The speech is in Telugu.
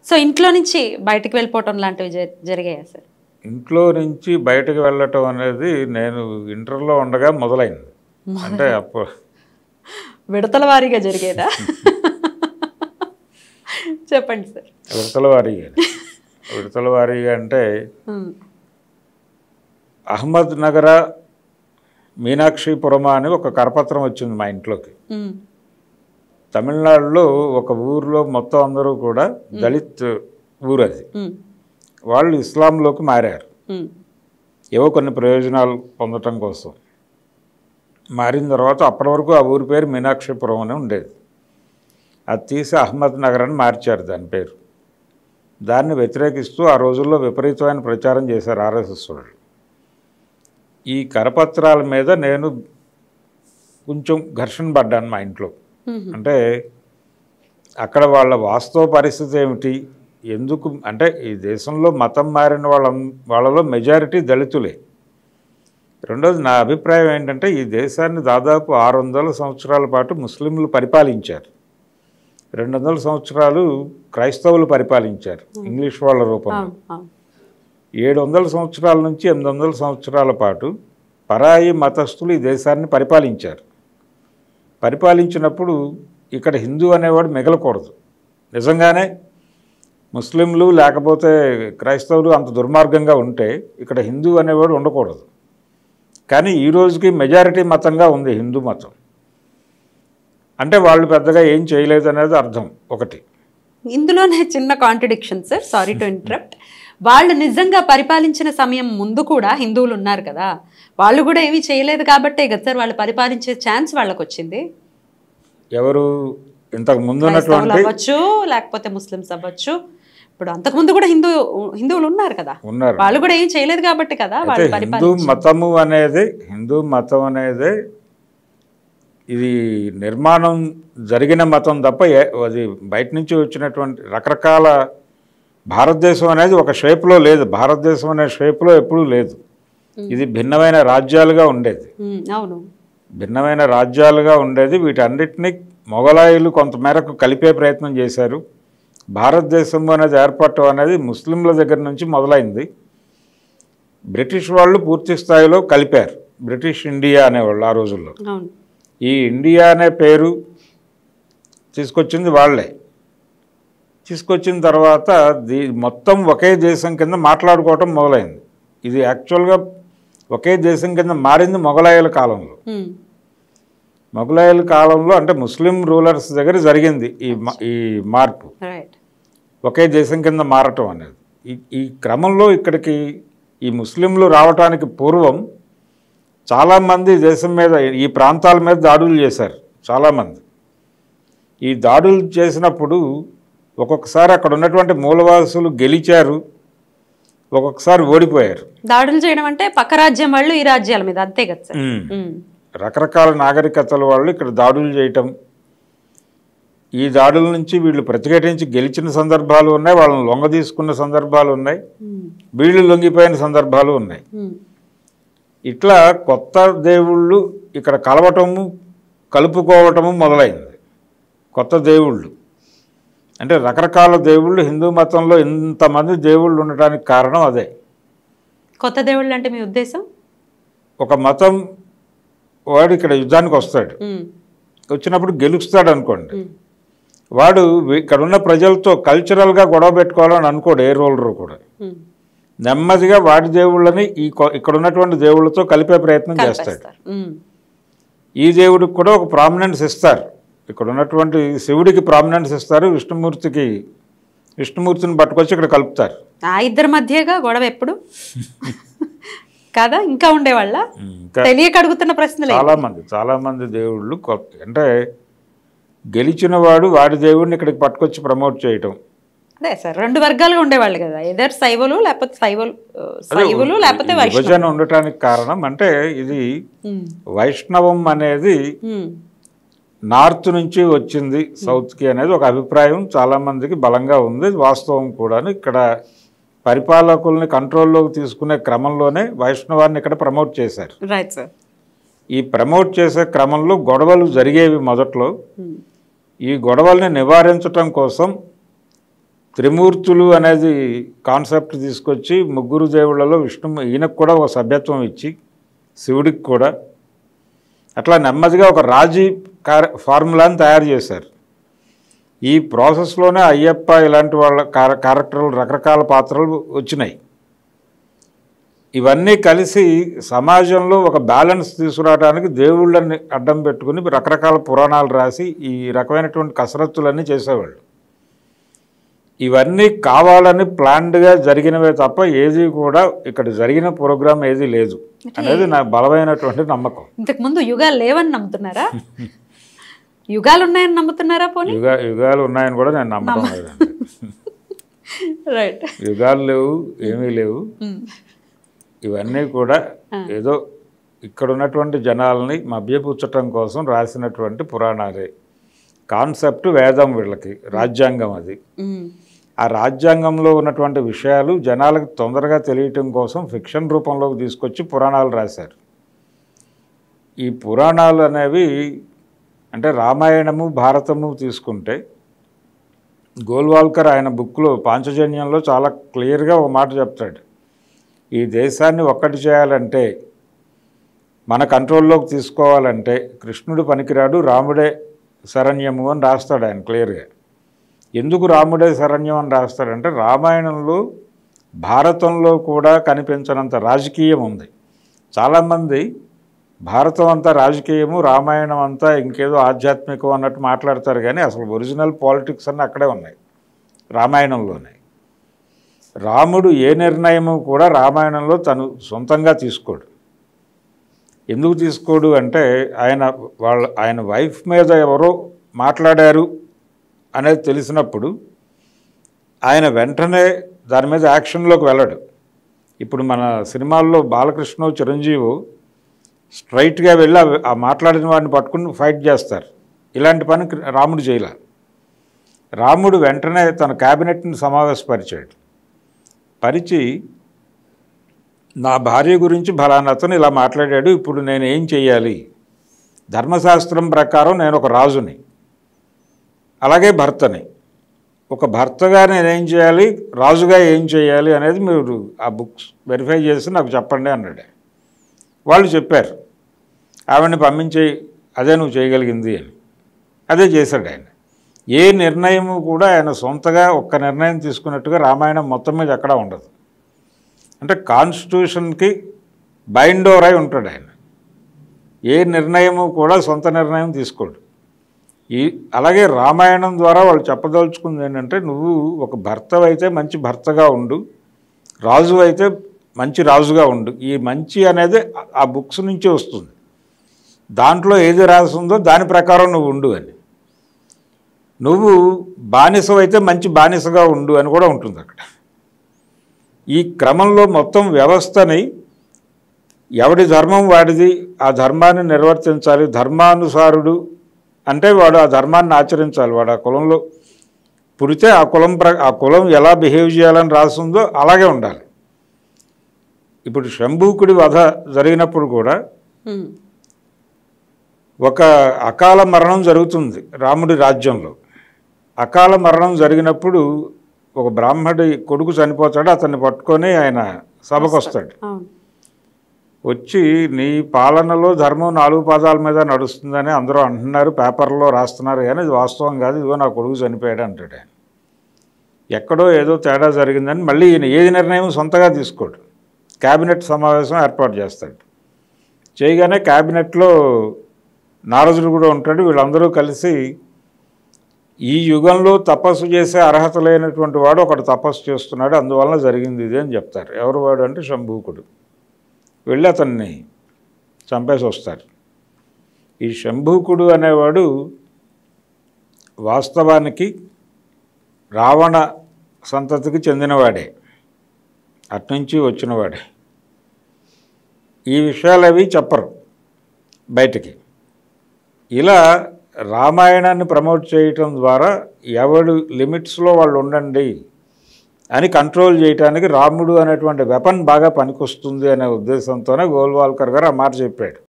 సో ఇంట్లో నుంచి బయటికి వెళ్ళిపోవటం లాంటివి జ- జరిగాయా సార్ ఇంట్లో నుంచి బయటకు వెళ్ళటం అనేది నేను ఇంటర్లో ఉండగా మొదలైంది అంటే అప్పుడు విడతల వారీగా జరిగేదా చెప్పండి సార్ విడతల వారీగా విడతల వారీగా అంటే ఉమ్, అహ్మద్ నగర మీనాక్షిపురమ అని ఒక కరపత్రం వచ్చింది మా ఇంట్లోకి ఉమ్, తమిళనాడులో ఒక ఊరిలో మొత్తం అందరూ కూడా దళిత్ ఊరు అది ఉమ్, వాళ్ళు ఇస్లాంలోకి మారారు ఉమ్, ఏవో కొన్ని ప్రయోజనాలు పొందటం కోసం మారిన తర్వాత అప్పటి వరకు ఆ ఊరి పేరు మీనాక్షిపురం అని ఉండేది అది తీసి అహ్మద్ నగర్ అని మార్చారు దాని పేరు దాన్ని వ్యతిరేకిస్తూ ఆ రోజుల్లో విపరీతమైన ప్రచారం చేశారు ఆర్ఎస్ఎస్ వాళ్ళు ఈ కరపత్రాల మీద నేను కొంచెం ఘర్షణ పడ్డాను మా ఇంట్లో ఉమ్, అంటే అక్కడ వాళ్ళ వాస్తవ పరిస్థితి ఏమిటి ఎందుకు అంటే ఈ దేశంలో మతం మారిన వాళ్ళ వాళ్ళలో మెజారిటీ దళితులే రెండోది నా అభిప్రాయం ఏంటంటే ఈ దేశాన్ని దాదాపు ఆరు వందల సంవత్సరాల పాటు ముస్లింలు పరిపాలించారు రెండు వందల సంవత్సరాలు క్రైస్తవులు పరిపాలించారు ఇంగ్లీష్ వాళ్ళ రూపంలో అవును అవును ఏడు వందల సంవత్సరాల నుంచి ఎనిమిది వందల సంవత్సరాల పాటు పరాయి మతస్థులు ఈ దేశాన్ని పరిపాలించారు పరిపాలించినప్పుడు ఇక్కడ హిందూ అనేవాడు మిగలకూడదు నిజంగానే ముస్లింలు లేకపోతే క్రైస్తవులు అంత దుర్మార్గంగా ఉంటే ఇక్కడ హిందూ అనేవాడు ఉండకూడదు కానీ ఈ రోజుకి మెజారిటీ మతంగా ఉంది హిందూ మతం అంటే వాళ్ళు పెద్దగా ఏం చేయలేదు అనేది అర్థం ఒకటి ఇందులోనే చిన్న contradiction sir sorry to interrupt వాళ్ళు నిజంగా పరిపాలించిన సమయం ముందు కూడా హిందువులు ఉన్నారు కదా వాళ్ళు కూడా ఏమీ చేయలేదు కాబట్టే కదా సార్ వాళ్ళు పరిపాలించే ఛాన్స్ వాళ్ళకి వచ్చింది ఎవరు ఇంతకు ముందు క్రైస్తవులు ఉన్నటువంటి అవ్వచ్చు లేకపోతే ముస్లిమ్స్ అవ్వచ్చు ఇప్పుడు అంతకుముందు కూడా హిందూ హిందువులు ఉన్నారు కదా ఉన్నారు వాళ్ళు కూడా ఏం చేయలేదు కాబట్టి కదా అయితే వాళ్ళు హిందూ పరిపాలించారు మతము అనేది హిందూ మతం అనేది ఇది నిర్మాణం జరిగిన మతం తప్ప ఏ- అది బయట నుంచి వచ్చినటువంటి రకరకాల భారతదేశం అనేది ఒక షేప్లో లేదు భారతదేశం అనే షేప్లో ఎప్పుడూ లేదు ఇది భిన్నమైన రాజ్యాలుగా ఉండేది ఉమ్, అవును భిన్నమైన రాజ్యాలుగా ఉండేది వీటన్నిటిని మొఘలాయులు కొంతమేరకు కలిపే ప్రయత్నం చేశారు భారతదేశం అనేది ఏర్పడటం అనేది ముస్లింల దగ్గర నుంచి మొదలైంది బ్రిటిష్ వాళ్ళు పూర్తి స్థాయిలో కలిపారు బ్రిటిష్ ఇండియా అనేవాళ్ళు ఆ రోజుల్లో అవును ఈ ఇండియా అనే పేరు తీసుకొచ్చింది వాళ్ళే తీసుకొచ్చిన తర్వాత దీ మొత్తం ఒకే దేశం కింద మాట్లాడుకోవటం మొదలైంది ఇది యాక్చువల్గా ఒకే దేశం కింద మారింది మొఘలాయుల కాలంలో ఉమ్, మొఘలాయుల కాలంలో అంటే ముస్లిం రూలర్స్ దగ్గర జరిగింది ఈ మ- ఈ మార్పు రైట్ ఒకే దేశం కింద మారటం అనేది ఈ ఈ క్రమంలో ఇక్కడికి ఈ ముస్లింలు రావటానికి పూర్వం చాలామంది దేశం మీద ఈ ప్రాంతాల మీద దాడులు చేశారు చాలామంది ఈ దాడులు చేసినప్పుడు ఒక్కొక్కసారి అక్కడ ఉన్నటువంటి మూలవాసులు గెలిచారు ఒక్కొక్కసారి ఓడిపోయారు దాడులు చేయడం అంటే పక్క రాజ్యం వాళ్ళు ఈ రాజ్యాల మీద అంతే కదా సార్ ఉమ్, రకరకాల నాగరికతల వాళ్ళు ఇక్కడ దాడులు చేయటం ఈ దాడుల నుంచి వీళ్ళు ప్రతిఘటించి గెలిచిన సందర్భాలు ఉన్నాయి వాళ్ళని లొంగ తీసుకున్న సందర్భాలు ఉన్నాయి ఉమ్, వీళ్ళు లొంగిపోయిన సందర్భాలు ఉన్నాయి ఉమ్, ఇట్లా కొత్త దేవుళ్ళు ఇక్కడ కలవటము కలుపుకోవటము మొదలైంది కొత్త దేవుళ్ళు అంటే రకరకాల దేవుళ్ళు హిందూ మతంలో ఇంతమంది దేవుళ్ళు ఉండటానికి కారణం అదే కొత్త దేవుళ్ళు అంటే మీ ఉద్దేశం ఒక మతం వాడు ఇక్కడ యుద్ధానికి వస్తాడు ఉమ్, వచ్చినప్పుడు గెలుస్తాడు అనుకోండి ఉమ్, వాడు వి- ఇక్కడ ఉన్న ప్రజలతో కల్చరల్గా గొడవ పెట్టుకోవాలని అనుకోడు ఏ రోలరు కూడా ఉమ్, నెమ్మదిగా వాడి దేవుళ్ళని ఈ కొ- ఇక్కడ ఉన్నటువంటి దేవుళ్ళతో కలిపే ప్రయత్నం చేస్తాడు కలిపేస్తారు ఉమ్, ఈ దేవుడికి కూడా ఒక ప్రామినెన్స్ ఇస్తారు ఇక్కడ ఉన్నటువంటి శివుడికి ప్రామినెన్స్ ఇస్తారు విష్ణుమూర్తికి విష్ణుమూర్తిని పట్టుకొచ్చి ఇక్కడ కలుపుతారు ఆ ఇద్దరి మధ్యగా గొడవ ఎప్పుడు కదా ఇంకా ఉండేవాళ్ళ ఇంకా తెలియక అడుగుతున్న ప్రశ్నలే చాలా మంది చాలా మంది దేవుళ్ళు కొత్త అంటే గెలిచిన వాడు వాడి దేవుడిని ఇక్కడికి పట్టుకొచ్చి ప్రమోట్ చేయటం అదే సార్ రెండు వర్గాలుగా ఉండేవాళ్ళు కదా ఎదర్ శైవులు లేకపోతే శైవులు ఆ, అదే శైవులు లేకపోతే ఈ వైష్ణవులు విభజన ఉండటానికి కారణం అంటే ఇది ఉమ్, వైష్ణవం అనేది ఉమ్, నార్త్ నుంచి వచ్చింది సౌత్కి అనేది ఒక అభిప్రాయం చాలా మందికి బలంగా ఉంది ఇది వాస్తవం కూడా ఇక్కడ పరిపాలకుల్ని కంట్రోల్లోకి తీసుకునే క్రమంలోనే వైష్ణవాన్ని ఇక్కడ ప్రమోట్ చేశారు రైట్ సార్ ఈ ప్రమోట్ చేసే క్రమంలో గొడవలు జరిగేవి మొదట్లో ఉమ్, ఈ గొడవల్ని నివారించటం కోసం త్రిమూర్తులు అనేది కాన్సెప్ట్ తీసుకొచ్చి ముగ్గురు దేవుళ్ళలో విష్ణు ఈయనకు కూడా ఒక సభ్యత్వం ఇచ్చి శివుడికి కూడా అట్లా నెమ్మదిగా ఒక రాజీ కార ఫార్ములాని తయారు చేశారు ఈ ప్రాసెస్లోనే అయ్యప్ప ఇలాంటి వాళ్ళ కార క్యారెక్టర్లు రకరకాల పాత్రలు వచ్చినాయి ఇవన్నీ కలిసి సమాజంలో ఒక బ్యాలెన్స్ తీసుకురావడానికి దేవుళ్ళని అడ్డం పెట్టుకుని రకరకాల పురాణాలు రాసి ఈ రకమైనటువంటి కసరత్తులన్నీ చేసేవాళ్ళు ఇవన్నీ కావాలని ప్లాన్డ్గా జరిగినవే తప్ప ఏది కూడా ఇక్కడ జరిగిన ప్రోగ్రామ్ ఏది లేదు అనేది నా బలమైనటువంటి నమ్మకం ఇంతకు ముందు యుగాలు లేవని నమ్ముతున్నారా యుగాలు ఉన్నాయని నమ్ముతున్నారా పోనీ యుగా యుగాలు ఉన్నాయని కూడా నేను నమ్మకం లేదండి రైట్ యుగాలు లేవు ఏమీ లేవు ఇవన్నీ కూడా ఏదో ఇక్కడ ఉన్నటువంటి జనాల్ని మభ్యపుచ్చటం కోసం రాసినటువంటి పురాణాలే కాన్సెప్ట్ వేదం వీళ్ళకి రాజ్యాంగం అది ఆ రాజ్యాంగంలో ఉన్నటువంటి విషయాలు జనాలకు తొందరగా తెలియటం కోసం ఫిక్షన్ రూపంలోకి తీసుకొచ్చి పురాణాలు రాశారు ఈ పురాణాలు అనేవి అంటే రామాయణము భారతము తీసుకుంటే గోల్వాల్కర్ ఆయన బుక్లో పాంచజన్యంలో చాలా క్లియర్గా ఒక మాట చెప్తాడు ఈ దేశాన్ని ఒక్కటి చేయాలంటే మన కంట్రోల్లోకి తీసుకోవాలంటే కృష్ణుడు పనికిరాడు రాముడే శరణ్యము అని రాస్తాడు ఆయన క్లియర్గా ఎందుకు రాముడే శరణ్యం అని రాస్తాడంటే రామాయణంలో భారతంలో కూడా కనిపించనంత రాజకీయం ఉంది చాలామంది భారతం అంతా రాజకీయము రామాయణం అంతా ఇంకేదో ఆధ్యాత్మికం అన్నట్టు మాట్లాడతారు కానీ అసలు ఒరిజినల్ పాలిటిక్స్ అన్నీ అక్కడే ఉన్నాయి రామాయణంలోనే రాముడు ఏ నిర్ణయము కూడా రామాయణంలో తను సొంతంగా తీసుకోడు ఎందుకు తీసుకోడు అంటే ఆయన వాళ్ళ ఆయన వైఫ్ మీద ఎవరో మాట్లాడారు అనేది తెలిసినప్పుడు ఆయన వెంటనే దాని మీద యాక్షన్లోకి వెళ్ళడు ఇప్పుడు మన సినిమాల్లో బాలకృష్ణ చిరంజీవి స్ట్రైట్గా వెళ్ళి ఆ- ఆ మాట్లాడిన వాడిని పట్టుకుని ఫైట్ చేస్తారు ఇలాంటి పని కృ- రాముడు చేయలే రాముడు వెంటనే తన క్యాబినెట్ని సమావేశపరిచాడు పరిచి నా భార్య గురించి ఫలానా అతను ఇలా మాట్లాడాడు ఇప్పుడు నేను ఏం చేయాలి ధర్మశాస్త్రం ప్రకారం నేను ఒక రాజుని అలాగే భర్తని ఒక భర్తగా నేను ఏం చేయాలి రాజుగా ఏం చేయాలి అనేది మీరు ఆ బుక్స్ వెరిఫై చేసి నాకు చెప్పండి అన్నాడు వాళ్ళు చెప్పారు ఆవిడని పంపించే అదే నువ్వు చేయగలిగింది అని అదే చేశాడు ఆయన ఏ నిర్ణయము కూడా ఆయన సొంతగా ఒక్క నిర్ణయం తీసుకున్నట్టుగా రామాయణం మొత్తం మీద ఎక్కడా ఉండదు అంటే కాన్స్టిట్యూషన్కి బైండ్ ఓవర్ అయి ఉంటాడు ఆయన ఏ నిర్ణయము కూడా సొంత నిర్ణయం తీసుకోడు ఈ అలాగే రామాయణం ద్వారా వాళ్ళు చెప్పదలుచుకుంది ఏంటంటే నువ్వు ఒక భర్త అయితే మంచి భర్తగా ఉండు రాజు అయితే మంచి రాజుగా ఉండు ఈ మంచి అనేది ఆ- ఆ బుక్స్ నుంచే వస్తుంది దాంట్లో ఏది రాసిందో దాని ప్రకారం నువ్వు ఉండు అని నువ్వు బానిసవైతే మంచి బానిసగా ఉండు అని కూడా ఉంటుంది అక్కడ ఈ క్రమంలో మొత్తం వ్యవస్థని ఎవడి ధర్మం వాడిది ఆ ధర్మాన్ని నిర్వర్తించాలి ధర్మానుసారుడు అంటే వాడు ఆ ధర్మాన్ని ఆచరించాలి వాడు ఆ కులంలో పుడితే ఆ కులం ప్ర ఆ కులం ఎలా బిహేవ్ చేయాలని రాసిందో అలాగే ఉండాలి ఇప్పుడు శంభూకుడి వధ జరిగినప్పుడు కూడా ఉమ్. ఒక అకాల మరణం జరుగుతుంది రాముడి రాజ్యంలో అకాల మరణం జరిగినప్పుడు ఒక బ్రాహ్మడి కొడుకు చనిపోతాడు అతన్ని పట్టుకొని ఆయన సభకు వస్తాడు అవును వచ్చి నీ పాలనలో ధర్మం నాలుగు పాదాల మీద నడుస్తుందని అందరూ అంటున్నారు పేపర్లో రాస్తున్నారు కానీ ఇది వాస్తవం కాదు ఇదిగో నా కొడుకు చనిపోయాడు అంటాడు ఆయన ఎక్కడో ఏదో తేడా జరిగిందని మళ్ళీ ఈయన ఏది నిర్ణయం సొంతగా తీసుకోడు క్యాబినెట్ సమావేశం ఏర్పాటు చేస్తాడు చేయగానే క్యాబినెట్లో నారదుడు కూడా ఉంటాడు వీళ్ళందరూ కలిసి ఈ యుగంలో తపస్సు చేసే అర్హత లేనటువంటి వాడు ఒకడు తపస్సు చేస్తున్నాడు అందువలన జరిగింది ఇది అని చెప్తారు ఎవరు వాడు అంటే శంభూకుడు వెళ్ళి అతన్ని చంపేసి వస్తారు ఈ శంభూకుడు అనేవాడు వాస్తవానికి రావణ సంతతికి చెందినవాడే అట్నుంచి వచ్చినవాడే ఈ విషయాలు అవి చెప్పరు బయటికి ఇలా రామాయణాన్ని ప్రమోట్ చేయటం ద్వారా ఎవడు లిమిట్స్లో వాళ్ళు ఉండండి అని కంట్రోల్ చేయడానికి రాముడు అనేటువంటి వెపన్ బాగా పనికొస్తుంది అనే ఉద్దేశంతోనే గోల్వాల్కర్ గారు ఆ మాట చెప్పాడు